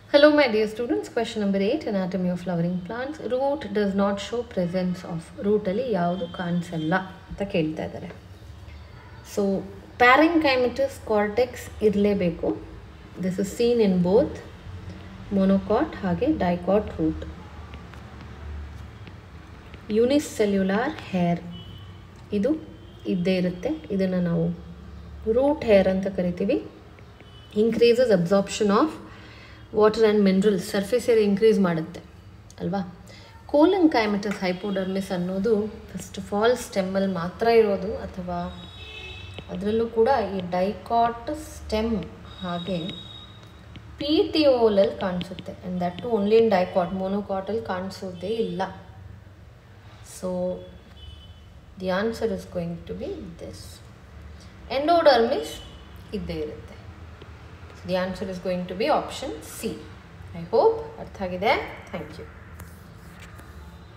Hello, my dear students. Question number 8 Anatomy of flowering plants. Root does not show presence of. ರೂಟಲ್ಲಿ ಯಾವುದು ಕಾಣಿಸಲ್ಲ ಅಂತ ಕೇಳ್ತಾ ಇದ್ದಾರೆ so parenchymatous cortex ಇರಲೇಬೇಕು this is seen in both monocot ಹಾಗೆ dicot root unicellular hair ಇದು ಇದ್ದೇ ಇರುತ್ತೆ ಇದನ್ನು ನಾವು ರೂಟ್ ಹೇರ್ ಅಂತ ಕರಿತೀವಿ increases absorption of water and minerals surface area increase ಮಾಡುತ್ತೆ ಅಲ್ವಾ ಕೋಲನ್ ಕೈಮೆಟಸ್ ಹೈಪೋಡರ್ಮಿಸ್ ಅನ್ನೋದು ಫಸ್ಟ್ ಆಫ್ ಆಲ್ ಸ್ಟೆಮ್ಮಲ್ಲಿ ಮಾತ್ರ ಇರೋದು ಅಥವಾ ಅದರಲ್ಲೂ ಕೂಡ ಈ ಡೈಕಾಟ್ ಸ್ಟೆಮ್ ಹಾಗೆ ಪಿ ಟಿ ಓಲಲ್ಲಿ ಕಾಣಿಸುತ್ತೆ and that too only in dicot ಮೊನೋಕಾಟಲ್ಲಿ ಕಾಣಿಸೋದೇ ಇಲ್ಲ so the answer is going to be this endodermis ಇದ್ದೇ ಇರುತ್ತೆ the answer is going to be option C I hope ಅರ್ಥ ಆಗಿದೆ ಥ್ಯಾಂಕ್ ಯು